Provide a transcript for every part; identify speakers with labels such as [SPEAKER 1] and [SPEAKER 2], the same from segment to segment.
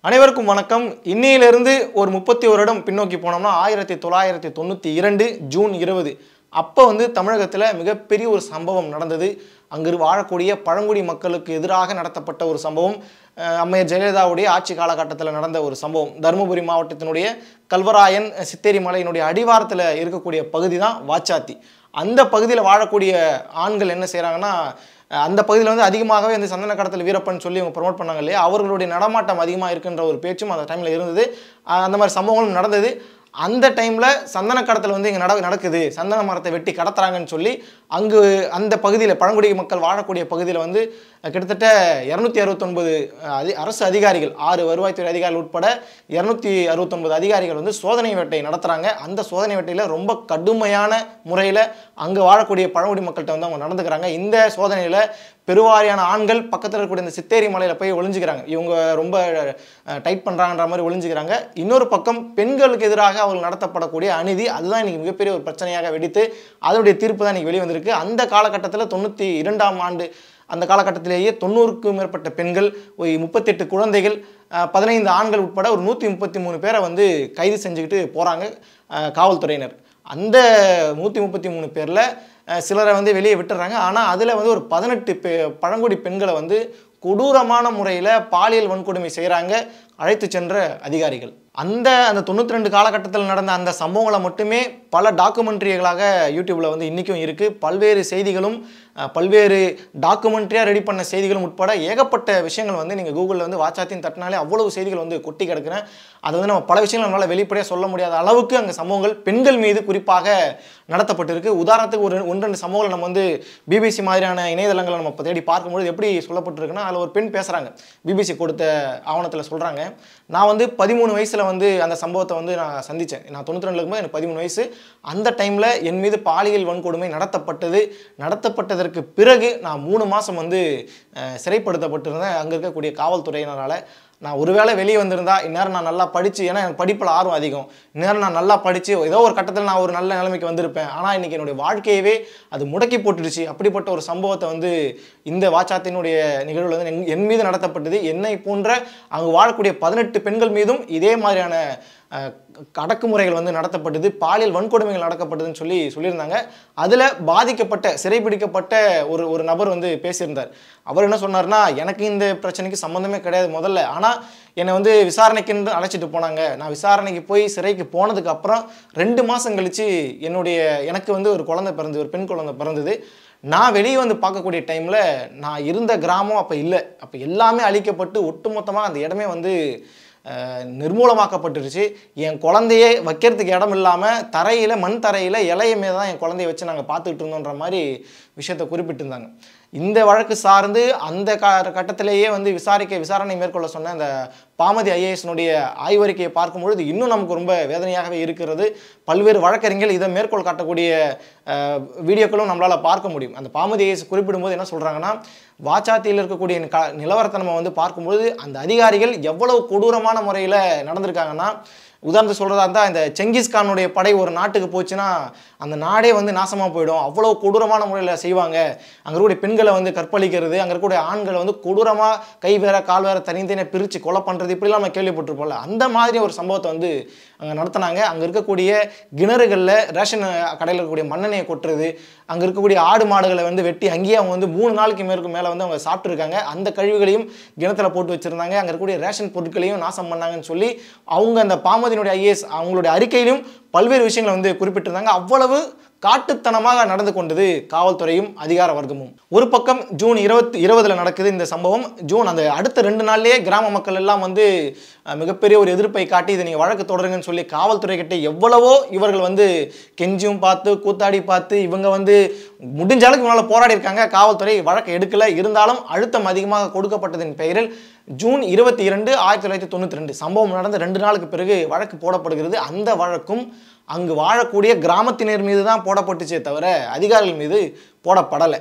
[SPEAKER 1] அனைவருக்கும் வணக்கம் இன்னையிலிருந்து ஒரு முப்பத்தி வருடம் பின்னோக்கி போனோம்னா ஆயிரத்தி தொள்ளாயிரத்தி தொண்ணூற்றி இரண்டு ஜூன் இருபது அப்போ வந்து தமிழகத்தில் மிகப்பெரிய ஒரு சம்பவம் நடந்தது அங்கு வாழக்கூடிய பழங்குடி மக்களுக்கு எதிராக நடத்தப்பட்ட ஒரு சம்பவம் அஹ் அம்மையார் ஜெயலலிதாவுடைய ஆட்சி காலகட்டத்தில் நடந்த ஒரு சம்பவம் தருமபுரி மாவட்டத்தினுடைய கல்வராயன் சித்தேரி மலையினுடைய அடிவாரத்தில் இருக்கக்கூடிய பகுதி தான் வாச்சாத்தி அந்த பகுதியில் வாழக்கூடிய ஆண்கள் என்ன செய்கிறாங்கன்னா அந்த பகுதியில் வந்து அதிகமாகவே வந்து சந்தன கடத்தல் வீரப்பன் சொல்லி அவங்க ப்ரொமோட் பண்ணாங்க இல்லையா அவர்களுடைய நடமாட்டம் அதிகமாக இருக்குன்ற ஒரு பேச்சும் அந்த டைமில் இருந்தது அஹ் அந்த மாதிரி சம்பவங்களும் நடந்தது அந்த டைமில் சந்தன கடத்தல் வந்து இங்கே நட நடக்குது சந்தன மரத்தை வெட்டி கடத்துறாங்கன்னு சொல்லி அங்கு அந்த பகுதியில் பழங்குடி மக்கள் வாழக்கூடிய பகுதியில் வந்து அஹ், கிட்டத்தட்ட இரநூத்தி அறுபத்தொன்பது அதி அரசு அதிகாரிகள் ஆறு வருவாய்த்துறை அதிகாரிகள் உட்பட இரநூத்தி அறுபத்தொன்பது அதிகாரிகள் வந்து சோதனை வேட்டை நடத்துகிறாங்க அந்த சோதனை வேட்டையில் ரொம்ப கடுமையான முறையில் அங்கே வாழக்கூடிய பழங்குடி மக்கள்கிட்ட வந்து அவங்க நடந்துக்கிறாங்க இந்த சோதனையில் பெருவாரியான ஆண்கள் பக்கத்தில் இருக்கக்கூடிய இந்த சித்தேரி மலையில் போய் ஒளிஞ்சுக்கிறாங்க இவங்க ரொம்ப டைட் பண்ணுறாங்கன்ற மாதிரி ஒளிஞ்சுக்கிறாங்க இன்னொரு பக்கம் பெண்களுக்கு எதிராக அவர்கள் நடத்தப்படக்கூடிய அநீதி அதுதான் இன்னைக்கு மிகப்பெரிய ஒரு பிரச்சனையாக வெடித்து அதனுடைய தீர்ப்பு தான் இன்னைக்கு வெளிவந்திருக்கு அந்த காலகட்டத்தில் தொண்ணூற்றி இரண்டாம் ஆண்டு அந்த காலகட்டத்திலேயே தொண்ணூறுக்கும் மேற்பட்ட பெண்கள் ஒரு முப்பத்தெட்டு குழந்தைகள் அஹ், பதினைந்து ஆண்கள் உட்பட ஒரு நூற்றி முப்பத்தி மூணு பேரை வந்து கைது செஞ்சுக்கிட்டு போகிறாங்க காவல்துறையினர் அந்த நூற்றி முப்பத்தி மூணு பேரில் சிலரை வந்து வெளியே விட்டுறாங்க ஆனால் அதில் வந்து ஒரு பதினெட்டு பெ பழங்குடி பெண்களை வந்து கொடூரமான முறையில் பாலியல் வன்கொடுமை செய்கிறாங்க அழைத்து சென்ற அதிகாரிகள் அந்த அந்த தொண்ணூற்றி ரெண்டு காலகட்டத்தில் நடந்த அந்த சம்பவங்களை மட்டுமே பல டாக்குமெண்ட்ரிகளாக யூடியூப்பில் வந்து இன்றைக்கும் இருக்குது பல்வேறு செய்திகளும் அஹ், பல்வேறு டாக்குமெண்ட்ரியாக ரெடி பண்ண செய்திகளும் உட்பட ஏகப்பட்ட விஷயங்கள் வந்து நீங்கள் கூகுளில் வந்து வாட்சாத்தின் தட்டினாலே அவ்வளவு செய்திகள் வந்து கொட்டி கிடக்குறேன் அது வந்து நம்ம பல விஷயங்கள் நம்மளால் வெளிப்படையாக சொல்ல முடியாத அளவுக்கு அங்கே சம்பவங்கள் பெண்கள் மீது குறிப்பாக நடத்தப்பட்டிருக்கு உதாரணத்துக்கு ஒரு ஒன்று ரெண்டு சம்பவங்கள் நம்ம வந்து பிபிசி மாதிரியான இணையதளங்களை நம்ம இப்போ தேடி பார்க்கும்பொழுது எப்படி சொல்லப்பட்டிருக்குன்னா அதில் ஒரு பெண் பேசுகிறாங்க பிபிசி கொடுத்த ஆவணத்தில் சொல்கிறாங்க நான் வந்து பதிமூணு வயசில் வந்து அந்த சம்பவத்தை வந்து நான் சந்தித்தேன் நான் தொண்ணூற்றி ரெண்டுல இருக்கும்போது எனக்கு பதிமூணு வயசு அந்த டைமில் என் மீது பாலியல் வன்கொடுமை நடத்தப்பட்டது நடத்தப்பட்டதற்கு பிறகு நான் மூணு மாதம் வந்து அஹ், சிறைப்படுத்தப்பட்டிருந்தேன் அங்கே இருக்கக்கூடிய காவல்துறையினரால் நான் ஒருவேளை வெளியே வந்திருந்தா இந்நேரம் நான் நல்லா படித்து ஏன்னா எனக்கு படிப்பில் ஆர்வம் அதிகம் இந்நேரம் நான் நல்லா படித்து ஏதோ ஒரு கட்டத்தில் நான் ஒரு நல்ல நிலைமைக்கு வந்திருப்பேன் ஆனால் இன்றைக்கி என்னுடைய வாழ்க்கையவே அது முடக்கி போட்டுடுச்சு அப்படிப்பட்ட ஒரு சம்பவத்தை வந்து இந்த வாச்சாத்தினுடைய நிகழ்வில் வந்து என்- என் மீது நடத்தப்பட்டது என்னை போன்ற அங்கு வாழக்கூடிய பதினெட்டு பெண்கள் மீதும் இதே மாதிரியான அஹ், அடக்குமுறைகள் வந்து நடத்தப்பட்டது பாலியல் வன்கொடுமைகள் நடக்கப்பட்டதுன்னு சொல்லி சொல்லியிருந்தாங்க அதில் பாதிக்கப்பட்ட சிறைபிடிக்கப்பட்ட ஒரு ஒரு நபர் வந்து பேசியிருந்தார் அவர் என்ன சொன்னார்னா எனக்கு இந்த பிரச்சனைக்கு சம்மந்தமே கிடையாது முதல்ல ஆனால் என்னை வந்து விசாரணைக்குன்னு அழைச்சிட்டு போனாங்க நான் விசாரணைக்கு போய் சிறைக்கு போனதுக்கு அப்புறம் ரெண்டு மாதம் கழித்து என்னுடைய எனக்கு வந்து ஒரு குழந்தை பிறந்தது ஒரு பெண் குழந்தை பிறந்தது நான் வெளியே வந்து பார்க்கக்கூடிய டைமில் நான் இருந்த கிராமம் அப்போ இல்லை அப்போ எல்லாமே அழிக்கப்பட்டு ஒட்டுமொத்தமாக அந்த இடமே வந்து அஹ், நிர்மூலமாக்கப்பட்டுருச்சு என் குழந்தையே வைக்கிறதுக்கு இடம் இல்லாமல் தரையில் மண் தரையில் இலைய மீது தான் என் குழந்தைய வச்சு நாங்கள் பார்த்துக்கிட்டு இருந்தோன்ற மாதிரி விஷயத்தை குறிப்பிட்டிருந்தாங்க இந்த வழக்கு சார்ந்து அந்த கா கட்டத்திலேயே வந்து விசாரிக்க விசாரணை மேற்கொள்ள சொன்ன அந்த பாமதி ஐஏஎஸ்னுடைய ஆய்வறிக்கையை பார்க்கும்பொழுது இன்னும் நமக்கு ரொம்ப வேதனையாகவே இருக்கிறது பல்வேறு வழக்கறிஞர்கள் இதை மேற்கோள் காட்டக்கூடிய அஹ், வீடியோக்களும் நம்மளால் பார்க்க முடியும் அந்த பாமதி ஐஏஎஸ் குறிப்பிடும்போது என்ன சொல்கிறாங்கன்னா வாச்சாத்தியில் இருக்கக்கூடிய க நிலவரத்தை நம்ம வந்து பார்க்கும்பொழுது அந்த அதிகாரிகள் எவ்வளவு கொடூரமான முறையில் நடந்திருக்காங்கன்னா உதாரணத்துக்கு சொல்கிறதா இருந்தால் இந்த செங்கிஸ்கானுடைய படை ஒரு நாட்டுக்கு போச்சுன்னா அந்த நாடே வந்து நாசமாக போயிடும் அவ்வளோ கொடூரமான முறையில் செய்வாங்க அங்கே இருக்கக்கூடிய பெண்களை வந்து கற்பழிக்கிறது அங்கே இருக்கக்கூடிய ஆண்களை வந்து கொடூரமாக கை வேற கால் வேற தனித்தனியாக பிரித்து கொலை பண்ணுறது இப்படிலாம் நம்ம கேள்விப்பட்டிருப்போம்ல அந்த மாதிரி ஒரு சம்பவத்தை வந்து அங்கே நடத்தினாங்க அங்கே இருக்கக்கூடிய கிணறுகளில் ரேஷன் கடையில் இருக்கக்கூடிய மண்ணெண்ணெயை கொட்டுறது அங்கே இருக்கக்கூடிய ஆடு மாடுகளை வந்து வெட்டி அங்கேயே அவங்க வந்து மூணு நாளைக்கு மேற்கு மேலே வந்து அவங்க சாப்பிட்ருக்காங்க அந்த கழிவுகளையும் கிணத்துல போட்டு வச்சுருந்தாங்க அங்கே இருக்கக்கூடிய ரேஷன் பொருட்களையும் நாசம் பண்ணாங்கன்னு சொல்லி அவங்க அந்த பாமதியினுடைய ஐஏஎஸ் அவங்களுடைய அறிக்கையிலும் பல்வேறு விஷயங்களை வந்து குறிப்பிட்டிருந்தாங்க அவ்வளவு காட்டுத்தனமாக நடந்து கொண்டது காவல்துறையும் அதிகார வர்க்கமும் ஒரு பக்கம் ஜூன் இருபத்தி இருபதுல நடக்குது இந்த சம்பவம் ஜூன் அந்த அடுத்த ரெண்டு நாள்லயே கிராம மக்கள் எல்லாம் வந்து அஹ், மிகப்பெரிய ஒரு எதிர்ப்பை காட்டி இதை நீங்கள் வழக்கு தொடருங்கன்னு சொல்லி காவல்துறை கிட்ட எவ்வளவோ இவர்கள் வந்து கெஞ்சியும் பார்த்து கூத்தாடி பார்த்து இவங்க வந்து முடிஞ்ச அளவுக்கு இவங்களால போராடி இருக்காங்க காவல்துறை வழக்கு எடுக்கல இருந்தாலும் அழுத்தம் அதிகமாக கொடுக்கப்பட்டதின் பெயரில் ஜூன் இருபத்தி இரண்டு ஆயிரத்தி தொள்ளாயிரத்தி தொண்ணூற்றி ரெண்டு சம்பவம் நடந்த ரெண்டு நாளுக்கு பிறகு வழக்கு போடப்படுகிறது அந்த வழக்கும் அங்கு வாழக்கூடிய கிராமத்தினர் மீது தான் போடப்பட்டுச்சே தவிர அதிகாரிகள் மீது போடப்படலை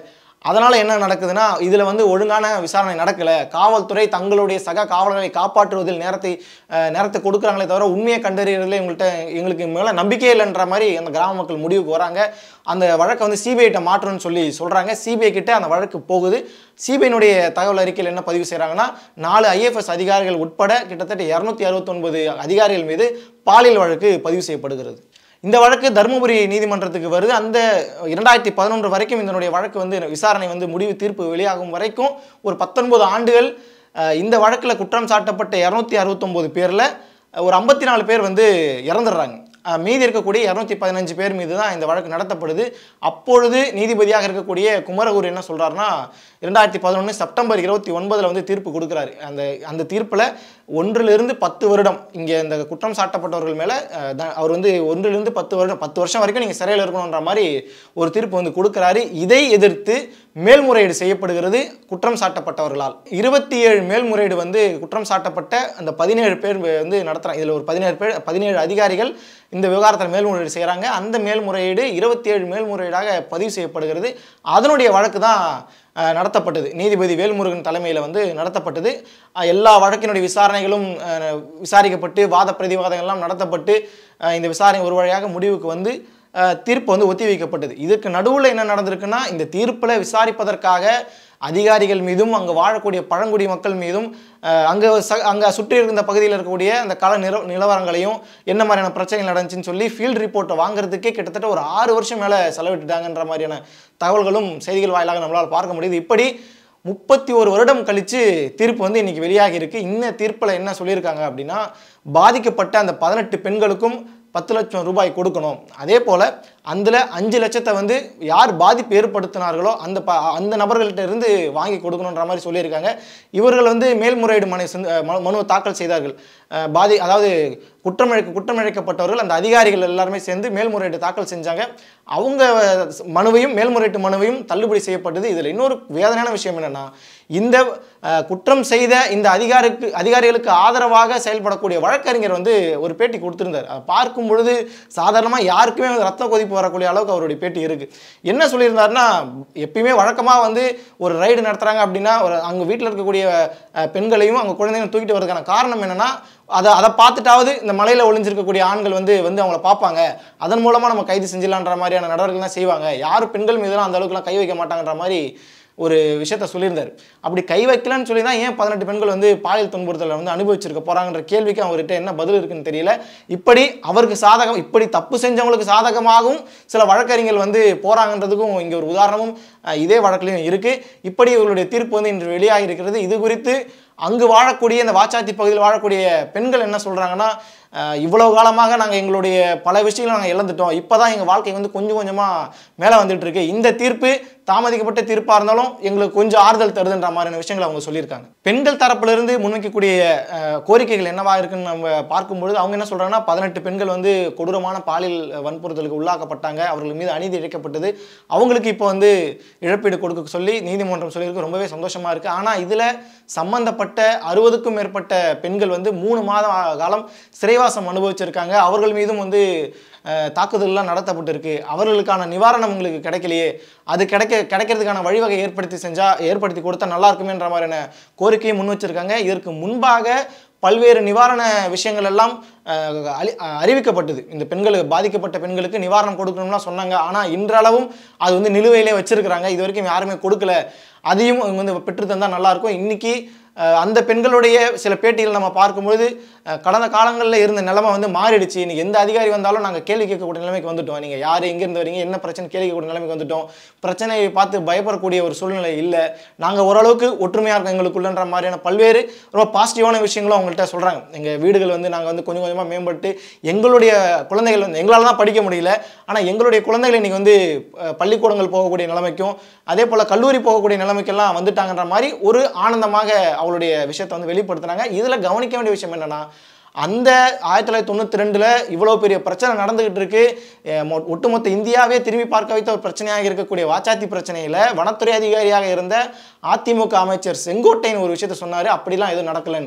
[SPEAKER 1] அதனால் என்ன நடக்குதுன்னா இதில் வந்து ஒழுங்கான விசாரணை நடக்கலை காவல்துறை தங்களுடைய சக காவலர்களை காப்பாற்றுவதில் நேரத்தை அஹ், நேரத்தை கொடுக்குறாங்களே தவிர உண்மையை கண்டறியறதுல எங்கள்கிட்ட எங்களுக்கு மேலே நம்பிக்கையே இல்லைன்ற மாதிரி அந்த கிராம மக்கள் முடிவுக்கு வராங்க அந்த வழக்கை வந்து சிபிஐட்ட மாற்றணும்னு சொல்லி சொல்கிறாங்க சிபிஐ கிட்ட அந்த வழக்கு போகுது சிபிஐனுடைய தகவல் அறிக்கையில் என்ன பதிவு செய்கிறாங்கன்னா நாலு ஐஎஃப்எஸ் அதிகாரிகள் உட்பட கிட்டத்தட்ட இரநூத்தி அறுபத்தொன்பது அதிகாரிகள் மீது பாலியல் வழக்கு பதிவு செய்யப்படுகிறது இந்த வழக்கு தருமபுரி நீதிமன்றத்துக்கு வருது அந்த இரண்டாயிரத்தி பதினொன்று வரைக்கும் இதனுடைய வழக்கு வந்து விசாரணை வந்து முடிவு தீர்ப்பு வெளியாகும் வரைக்கும் ஒரு பத்தொன்பது ஆண்டுகள் அஹ், இந்த வழக்கில் குற்றம் சாட்டப்பட்ட இரநூத்தி அறுபத்தொம்போது பேரில் ஒரு ஐம்பத்தி நாலு பேர் வந்து இறந்துடுறாங்க அஹ், மீதி இருக்கக்கூடிய இரநூத்தி பதினஞ்சு பேர் மீது தான் இந்த வழக்கு நடத்தப்படுது அப்பொழுது நீதிபதியாக இருக்கக்கூடிய குமரகுரு என்ன சொல்றாருன்னா இரண்டாயிரத்தி பதினொன்று செப்டம்பர் இருபத்தி ஒன்பதில் வந்து தீர்ப்பு கொடுக்குறாரு அந்த அந்த தீர்ப்பில் ஒன்றிலிருந்து பத்து வருடம் இங்கே இந்த குற்றம் சாட்டப்பட்டவர்கள் மேலே அவர் வந்து ஒன்றிலிருந்து பத்து வருடம் பத்து வருஷம் வரைக்கும் நீங்கள் சிறையில் இருக்கணுன்ற மாதிரி ஒரு தீர்ப்பு வந்து கொடுக்குறாரு இதை எதிர்த்து மேல்முறையீடு செய்யப்படுகிறது குற்றம் சாட்டப்பட்டவர்களால் இருபத்தி ஏழு மேல்முறையீடு வந்து குற்றம் சாட்டப்பட்ட அந்த பதினேழு பேர் வந்து நடத்துகிறாங்க இதில் ஒரு பதினேழு பேர் பதினேழு அதிகாரிகள் இந்த விவகாரத்தில் மேல்முறையீடு செய்கிறாங்க அந்த மேல்முறையீடு இருபத்தி ஏழு மேல்முறையீடாக பதிவு செய்யப்படுகிறது அதனுடைய வழக்கு தான் அஹ், நடத்தப்பட்டது நீதிபதி வேல்முருகன் தலைமையில் வந்து நடத்தப்பட்டது அஹ், எல்லா வழக்கினுடைய விசாரணைகளும் அஹ், விசாரிக்கப்பட்டு வாத பிரதிவாதங்கள்லாம் நடத்தப்பட்டு அஹ், இந்த விசாரணை ஒரு வழியாக முடிவுக்கு வந்து அஹ், தீர்ப்பு வந்து ஒத்திவைக்கப்பட்டது இதுக்கு நடுவில் என்ன நடந்திருக்குன்னா இந்த தீர்ப்பில் விசாரிப்பதற்காக அதிகாரிகள் மீதும் அங்கே வாழக்கூடிய பழங்குடி மக்கள் மீதும் அஹ், அங்கே ச அங்கே சுற்றி இருந்த பகுதியில் இருக்கக்கூடிய அந்த கள நில நிலவரங்களையும் என்ன மாதிரியான பிரச்சனைகள் நடந்துச்சுன்னு சொல்லி ஃபீல்ட் ரிப்போர்ட்டை வாங்குறதுக்கே கிட்டத்தட்ட ஒரு ஆறு வருஷம் மேலே செலவிட்டுட்டாங்கன்ற மாதிரியான தகவல்களும் செய்திகள் வாயிலாக நம்மளால் பார்க்க முடியுது இப்படி முப்பத்தி ஒரு வருடம் கழித்து தீர்ப்பு வந்து இன்னைக்கு வெளியாகி இருக்கு இந்த தீர்ப்பில் என்ன சொல்லியிருக்காங்க அப்படின்னா பாதிக்கப்பட்ட அந்த பதினெட்டு பெண்களுக்கும் பத்து லட்சம் ரூபாய் கொடுக்கணும் அதே போல் அதில் அஞ்சு லட்சத்தை வந்து யார் பாதிப்பு ஏற்படுத்தினார்களோ அந்த ப அந்த நபர்கள்ட்ட இருந்து வாங்கி கொடுக்கணுன்ற மாதிரி சொல்லியிருக்காங்க இவர்கள் வந்து மேல்முறையீடு மனு செந்து- மனு மனுவை தாக்கல் செய்தார்கள் அஹ் பாதி அதாவது குற்றமிழைக்க குற்றமிழைக்கப்பட்டவர்கள் அந்த அதிகாரிகள் எல்லாருமே சேர்ந்து மேல்முறையீடு தாக்கல் செஞ்சாங்க அவங்க மனுவையும் மேல்முறையீட்டு மனுவையும் தள்ளுபடி செய்யப்பட்டது இதில் இன்னொரு வேதனையான விஷயம் என்னன்னா இந்த அஹ், குற்றம் செய்த இந்த அதிகாரிக்கு அதிகாரிகளுக்கு ஆதரவாக செயல்படக்கூடிய வழக்கறிஞர் வந்து ஒரு பேட்டி கொடுத்திருந்தார் அதை பார்க்கும் பொழுது சாதாரணமாக யாருக்குமே வந்து ரத்த கொதிப்பு வரக்கூடிய அளவுக்கு அவருடைய பேட்டி இருக்கு என்ன சொல்லியிருந்தாருன்னா எப்பயுமே வழக்கமாக வந்து ஒரு ரைடு நடத்துறாங்க அப்படின்னா ஒரு அங்கே வீட்டில் இருக்கக்கூடிய அஹ், பெண்களையும் அவங்க குழந்தைகளும் தூக்கிட்டு வரதுக்கான காரணம் என்னன்னா அதை அதை பார்த்துட்டாவது இந்த மலையில் ஒளிஞ்சிருக்கக்கூடிய ஆண்கள் வந்து வந்து அவங்கள பார்ப்பாங்க அதன் மூலமாக நம்ம கைது செஞ்சிடலான்ற மாதிரியான நடவடிக்கைலாம் செய்வாங்க யாரும் பெண்கள் மீதெல்லாம் அந்த அளவுக்குலாம் கை வைக்க மாட்டாங்கன்ற மாதிரி ஒரு விஷயத்த சொல்லியிருந்தார் அப்படி கை வைக்கலன்னு சொல்லி தான் ஏன் பதினெட்டு பெண்கள் வந்து பாலியல் துன்புறுத்தலை வந்து அனுபவிச்சிருக்க போறாங்கன்ற கேள்விக்கு அவர்கிட்ட என்ன பதில் இருக்குன்னு தெரியல இப்படி அவருக்கு சாதகம் இப்படி தப்பு செஞ்சவங்களுக்கு சாதகமாகவும் சில வழக்கறிஞர்கள் வந்து போறாங்கன்றதுக்கும் இங்கே ஒரு உதாரணமும் அஹ், இதே வழக்குலையும் இருக்கு இப்படி இவர்களுடைய தீர்ப்பு வந்து இன்று வெளியாகி இருக்கிறது இது குறித்து அங்கு வாழக்கூடிய இந்த வாச்சாத்தி பகுதியில் வாழக்கூடிய பெண்கள் என்ன சொல்றாங்கன்னா அஹ், இவ்வளவு காலமாக நாங்கள் எங்களுடைய பல விஷயங்களை நாங்கள் இழந்துட்டோம் இப்போ தான் எங்கள் வாழ்க்கை வந்து கொஞ்சம் கொஞ்சமாக மேலே வந்துட்டு இருக்கு இந்த தீர்ப்பு தாமதிக்கப்பட்ட தீர்ப்பாக இருந்தாலும் எங்களுக்கு கொஞ்சம் ஆறுதல் தருதுன்ற மாதிரியான விஷயங்களை அவங்க சொல்லியிருக்காங்க பெண்கள் தரப்பிலிருந்து முன்வைக்கக்கூடிய அஹ், கோரிக்கைகள் என்னவா இருக்குன்னு நம்ம பார்க்கும்பொழுது அவங்க என்ன சொல்றாங்கன்னா பதினெட்டு பெண்கள் வந்து கொடூரமான பாலியல் வன்புறுத்தலுக்கு உள்ளாக்கப்பட்டாங்க அவர்கள் மீது அநீதி இழைக்கப்பட்டது அவங்களுக்கு இப்போ வந்து இழப்பீடு கொடுக்க சொல்லி நீதிமன்றம் சொல்லியிருக்கு ரொம்பவே சந்தோஷமா இருக்கு ஆனால் இதில் சம்பந்தப்பட்ட அறுபதுக்கும் மேற்பட்ட பெண்கள் வந்து மூணு மாத காலம் சிறைவாசம் அனுபவிச்சிருக்காங்க அவர்கள் மீதும் வந்து அஹ், தாக்குதல்லாம் நடத்தப்பட்டிருக்கு அவர்களுக்கான நிவாரணம் உங்களுக்கு கிடைக்கலையே அது கிடைக்க கிடைக்கிறதுக்கான வழிவகை ஏற்படுத்தி செஞ்சா ஏற்படுத்தி கொடுத்தா நல்லா இருக்குமேன்ற மாதிரியான கோரிக்கையை முன் வச்சிருக்காங்க இதற்கு முன்பாக பல்வேறு நிவாரண விஷயங்கள் எல்லாம் அஹ், அளி- அஹ், அறிவிக்கப்பட்டது இந்த பெண்களுக்கு பாதிக்கப்பட்ட பெண்களுக்கு நிவாரணம் கொடுக்கணும்லாம் சொன்னாங்க ஆனால் இன்றளவும் அது வந்து நிலுவையிலே வச்சிருக்கிறாங்க இது வரைக்கும் யாருமே கொடுக்கல அதையும் இவங்க வந்து பெற்று தந்தால் நல்லாயிருக்கும் இன்னைக்கு அஹ், அந்த பெண்களுடைய சில பேட்டிகள் நம்ம பார்க்கும்பொழுது அஹ், கடந்த காலங்களில் இருந்த நிலைமை வந்து மாறிடுச்சு இன்னைக்கு எந்த அதிகாரி வந்தாலும் நாங்கள் கேள்வி கேட்கக்கூடிய நிலைமைக்கு வந்துட்டோம் நீங்கள் யார் எங்கேருந்து வரீங்க என்ன பிரச்சனை கேள்வி கேட்கக்கூடிய நிலைமைக்கு வந்துட்டோம் பிரச்சனையை பார்த்து பயப்படக்கூடிய ஒரு சூழ்நிலை இல்லை நாங்கள் ஓரளவுக்கு ஒற்றுமையாக இருக்கோம் எங்களுக்குள்ளன்ற மாதிரியான பல்வேறு ரொம்ப பாசிட்டிவான விஷயங்களும் அவங்கள்ட்ட சொல்கிறாங்க எங்கள் வீடுகள் வந்து நாங்கள் வந்து கொஞ்சம் கொஞ்சமாக மேம்பட்டு எங்களுடைய குழந்தைகள் வந்து எங்களால் தான் படிக்க முடியல ஆனால் எங்களுடைய குழந்தைகள் இன்னைக்கு வந்து அஹ், பள்ளிக்கூடங்கள் போகக்கூடிய நிலைமைக்கும் அதே போல் கல்லூரி போகக்கூடிய நிலைமைக்கெல்லாம் வந்துட்டாங்கன்ற மாதிரி ஒரு ஆனந்தமாக அவளுடைய விஷயத்தை வந்து வெளிப்படுத்துனாங்க இதில் கவனிக்க வேண்டிய விஷயம் என்னன்னா அந்த ஆயிரத்தி தொள்ளாயிரத்தி தொண்ணூற்றி ரெண்டில் இவ்வளோ பெரிய பிரச்சனை நடந்துகிட்டு இருக்கு அஹ் மொ- ஒட்டுமொத்த இந்தியாவே திரும்பி பார்க்க வைத்த ஒரு பிரச்சனையாக இருக்கக்கூடிய வாச்சாத்தி பிரச்சனையில் வனத்துறை அதிகாரியாக இருந்த அதிமுக அமைச்சர் செங்கோட்டையன் ஒரு விஷயத்த சொன்னார் அப்படிலாம் எதுவும் நடக்கலைன்னு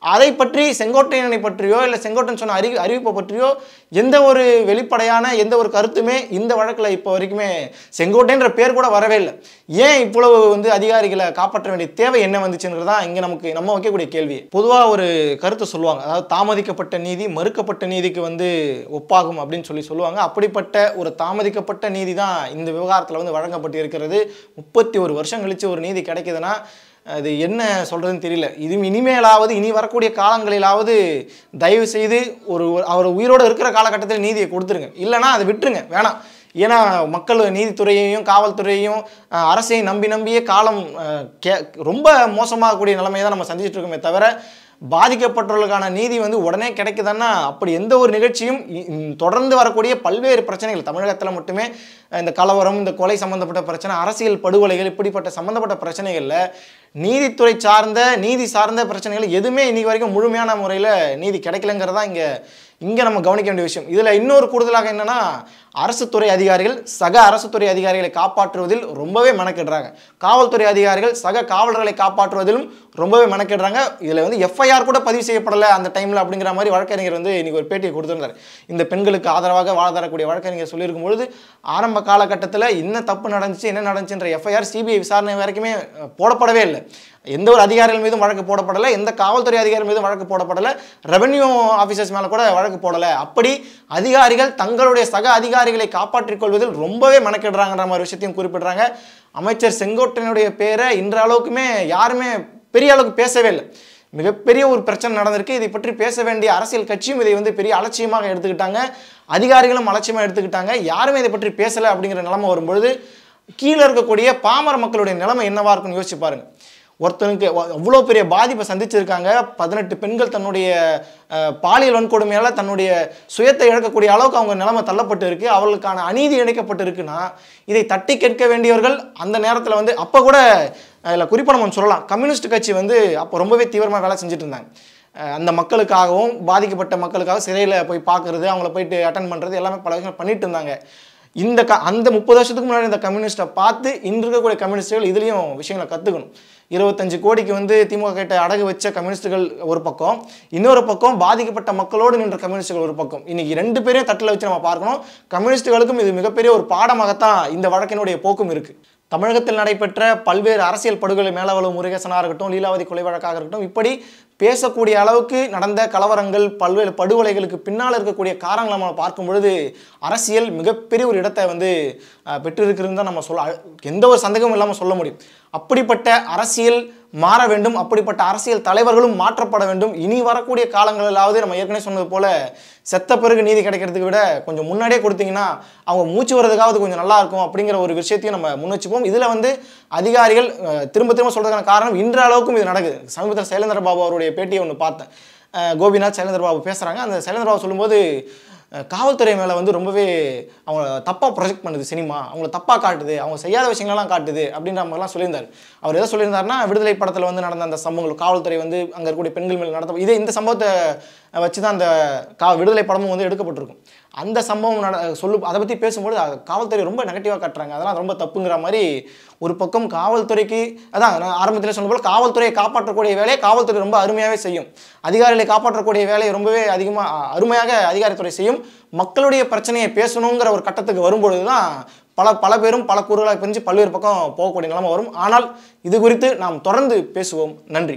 [SPEAKER 1] அதை பற்றி செங்கோட்டையனை பற்றியோ இல்லை செங்கோட்டையன் சொன்ன அறி அறிவிப்பை பற்றியோ எந்த ஒரு வெளிப்படையான எந்த ஒரு கருத்துமே இந்த வழக்கில் இப்போ வரைக்குமே செங்கோட்டைன்ற பேர் கூட வரவே இல்லை ஏன் இவ்வளவு வந்து அதிகாரிகளை காப்பாற்ற வேண்டிய தேவை என்ன வந்துச்சுன்றது தான் இங்கே நமக்கு நம்ம வைக்கக்கூடிய கேள்வி பொதுவாக ஒரு கருத்து சொல்லுவாங்க அதாவது தாமதிக்கப்பட்ட நீதி மறுக்கப்பட்ட நீதிக்கு வந்து ஒப்பாகும் அப்படின்னு சொல்லி சொல்லுவாங்க அப்படிப்பட்ட ஒரு தாமதிக்கப்பட்ட நீதி தான் இந்த விவகாரத்தில் வந்து வழங்கப்பட்டு இருக்கிறது முப்பத்தி ஒரு வருஷம் கழிச்சு ஒரு நீதி கிடைக்குதுன்னா அது என்ன சொல்கிறதுன்னு தெரியல இது இனிமேலாவது இனி வரக்கூடிய காலங்களிலாவது தயவு செய்து ஒரு ஒரு- அவர் உயிரோடு இருக்கிற காலகட்டத்தில் நீதியை கொடுத்துருங்க இல்லைன்னா அதை விட்டுருங்க வேணாம் ஏன்னா மக்கள் நீதித்துறையையும் காவல்துறையையும் அஹ், அரசையும் நம்பி நம்பியே காலம் அஹ், கே ரொம்ப மோசமாகக்கூடிய நிலைமையை தான் நம்ம சந்திச்சுட்டு இருக்கோமே தவிர பாதிக்கப்பட்டவர்களுக்கான நீதி வந்து உடனே கிடைக்குதுன்னா அப்படி எந்த ஒரு நிகழ்ச்சியும் இ- இ- தொடர்ந்து வரக்கூடிய பல்வேறு பிரச்சனைகள் தமிழகத்தில் மட்டுமே அஹ், இந்த கலவரம் இந்த கொலை சம்பந்தப்பட்ட பிரச்சனை அரசியல் படுகொலைகள் இப்படிப்பட்ட சம்பந்தப்பட்ட பிரச்சனைகளில் நீதித்துறை சார்ந்த நீதி சார்ந்த பிரச்சனைகள் எதுவுமே இன்னைக்கு வரைக்கும் முழுமையான முறையில் நீதி கிடைக்கலங்கிறதா இங்கே இங்கே நம்ம கவனிக்க வேண்டிய விஷயம் இதில் இன்னொரு கூடுதலாக என்னன்னா அரசு துறை அதிகாரிகள் சக அரசு துறை அதிகாரிகளை காப்பாற்றுவதில் ரொம்பவே மெனக்கிடுறாங்க காவல்துறை அதிகாரிகள் சக காவலர்களை காப்பாற்றுவதிலும் ரொம்பவே மெனக்கிடுறாங்க இதில் வந்து எஃப்ஐஆர் கூட பதிவு செய்யப்படலை அந்த டைமில் அப்படிங்கிற மாதிரி வழக்கறிஞர் வந்து இன்னைக்கு ஒரு பேட்டியை கொடுத்திருந்தார் இந்த பெண்களுக்கு ஆதரவாக வாழ தரக்கூடிய வழக்கறிஞர் சொல்லியிருக்கும் பொழுது ஆரம்ப காலகட்டத்தில் என்ன தப்பு நடந்துச்சு என்ன நடந்துச்சுன்ற எஃப்ஐஆர் சிபிஐ விசாரணை வரைக்குமே அஹ், போடப்படவே இல்லை எந்த ஒரு அதிகாரிகள் மீதும் வழக்கு போடப்படலை எந்த காவல்துறை அதிகாரி மீதும் வழக்கு போடப்படலை ரெவென்யூ ஆஃபீஸர்ஸ் மேலே கூட வழக்கு போடலை அப்படி அதிகாரிகள் தங்களுடைய சக அதிகாரிகளை காப்பாற்றிக் கொள்வதில் ரொம்பவே மெனக்கிடுறாங்கன்ற மாதிரி விஷயத்தையும் குறிப்பிடுறாங்க அமைச்சர் செங்கோட்டையனுடைய பேரை இன்ற அளவுக்குமே யாருமே பெரிய அளவுக்கு பேசவே இல்லை மிகப்பெரிய ஒரு பிரச்சனை நடந்திருக்கு இதை பற்றி பேச வேண்டிய அரசியல் கட்சியும் இதை வந்து பெரிய அலட்சியமாக எடுத்துக்கிட்டாங்க அதிகாரிகளும் அலட்சியமாக எடுத்துக்கிட்டாங்க யாருமே இதை பற்றி பேசலை அப்படிங்கிற நிலைமை வரும்பொழுது கீழே இருக்கக்கூடிய பாமர மக்களுடைய நிலைமை என்னவா இருக்குன்னு யோசிச்சு பாருங்க ஒருத்தனுக்கு அவ்வளோ பெரிய பாதிப்பை சந்திச்சிருக்காங்க பதினெட்டு பெண்கள் தன்னுடைய அஹ், பாலியல் வன்கொடுமையால் தன்னுடைய சுயத்தை இழக்கக்கூடிய அளவுக்கு அவங்க நிலைமை தள்ளப்பட்டு இருக்கு அவர்களுக்கான அநீதி இணைக்கப்பட்டு இருக்குன்னா இதை தட்டி கேட்க வேண்டியவர்கள் அந்த நேரத்தில் வந்து அப்போ கூட அதில் குறிப்பாக நம்ம சொல்லலாம் கம்யூனிஸ்ட் கட்சி வந்து அப்போ ரொம்பவே தீவிரமாக வேலை செஞ்சுட்டு இருந்தாங்க அஹ், அந்த மக்களுக்காகவும் பாதிக்கப்பட்ட மக்களுக்காக சிறையில் போய் பார்க்கறது அவங்கள போயிட்டு அட்டன் பண்ணுறது எல்லாமே பல விஷயங்கள் பண்ணிட்டு இருந்தாங்க இந்த க அந்த முப்பது வருஷத்துக்கு முன்னாடி இந்த கம்யூனிஸ்ட்டை பார்த்து இன்று இருக்கக்கூடிய கம்யூனிஸ்டுகள் இதுலேயும் விஷயங்களை கற்றுக்கணும் இருபத்தஞ்சு கோடிக்கு வந்து திமுக கிட்ட அடகு வச்ச கம்யூனிஸ்டுகள் ஒரு பக்கம் இன்னொரு பக்கம் பாதிக்கப்பட்ட மக்களோடு நின்ற கம்யூனிஸ்டுகள் ஒரு பக்கம் இன்னைக்கு ரெண்டு பேரையும் தட்டில் வச்சு நம்ம பார்க்கணும் கம்யூனிஸ்டுகளுக்கும் இது மிகப்பெரிய ஒரு பாடமாகத்தான் இந்த வழக்கினுடைய போக்கும் இருக்கு தமிழகத்தில் நடைபெற்ற பல்வேறு அரசியல் படுகொலை மேலவளவு முருகேசனாக இருக்கட்டும் லீலாவதி கொலை வழக்காக இருக்கட்டும் இப்படி பேசக்கூடிய அளவுக்கு நடந்த கலவரங்கள் பல்வேறு படுகொலைகளுக்கு பின்னால் இருக்கக்கூடிய காரணங்களை நம்ம பார்க்கும் பொழுது அரசியல் மிகப்பெரிய ஒரு இடத்தை வந்து அஹ், பெற்றிருக்குதுன்னு தான் நம்ம சொல்ல எந்த ஒரு சந்தேகமும் இல்லாமல் சொல்ல முடியும் அப்படிப்பட்ட அரசியல் மாற வேண்டும் அப்படிப்பட்ட அரசியல் தலைவர்களும் மாற்றப்பட வேண்டும் இனி வரக்கூடிய காலங்களிலாவது நம்ம ஏற்கனவே சொன்னது போல செத்த பிறகு நீதி கிடைக்கிறதுக்கு விட கொஞ்சம் முன்னாடியே கொடுத்தீங்கன்னா அவங்க மூச்சு வர்றதுக்காவது கொஞ்சம் நல்லா இருக்கும் அப்படிங்கிற ஒரு விஷயத்தையும் நம்ம முன் வச்சுப்போம் இதில் வந்து அதிகாரிகள் அஹ், திரும்ப திரும்ப சொல்றதுக்கான காரணம் இன்ற அளவுக்கும் இது நடக்குது சமீபத்தில் சைலேந்திர பாபு அவருடைய பேட்டியை ஒன்று பார்த்தேன் அஹ், கோபிநாத் சைலேந்திர பாபு பேசுகிறாங்க அந்த சைலேந்திர பாபு சொல்லும்போது அஹ், காவல்துறை மேலே வந்து ரொம்பவே அவங்க தப்பாக ப்ரொஜெக்ட் பண்ணுது சினிமா அவங்கள தப்பாக காட்டுது அவங்க செய்யாத விஷயங்களெல்லாம் காட்டுது அப்படின்ற மாதிரிலாம் சொல்லியிருந்தார் அவர் எதை சொல்லியிருந்தாருன்னா விடுதலை படத்தில் வந்து நடந்த அந்த சம்பவங்கள் காவல்துறை வந்து அங்கே இருக்கக்கூடிய பெண்கள் மேல் நடத்த இதே இந்த சம்பவத்தை வச்சு தான் அந்த கா விடுதலை படமும் வந்து எடுக்கப்பட்டிருக்கும் அந்த சம்பவம் நட சொல்லு அதை பற்றி பேசும்போது அது காவல்துறை ரொம்ப நெகட்டிவாக காட்டுறாங்க அதெல்லாம் ரொம்ப தப்புங்கிற மாதிரி ஒரு பக்கம் காவல்துறைக்கு அதான் நான் ஆரம்பத்தில் சொன்ன போல் காவல்துறையை காப்பாற்றக்கூடிய வேலையை காவல்துறை ரொம்ப அருமையாகவே செய்யும் அதிகாரிகளை காப்பாற்றக்கூடிய வேலையை ரொம்பவே அதிகமாக அருமையாக அதிகாரித்துறை செய்யும் மக்களுடைய பிரச்சனையை பேசணுங்கிற ஒரு கட்டத்துக்கு வரும்பொழுது தான் பல பல பேரும் பல கூறுகளாக பிரிஞ்சு பல்வேறு பக்கம் போகக்கூடிய நிலைமை வரும் ஆனால் இது குறித்து நாம் தொடர்ந்து பேசுவோம் நன்றி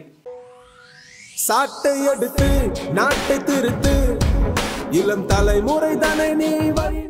[SPEAKER 2] சாட்டை எடுத்து நாட்டை திருத்து இளம் தலைமுறை தானே நீ வழி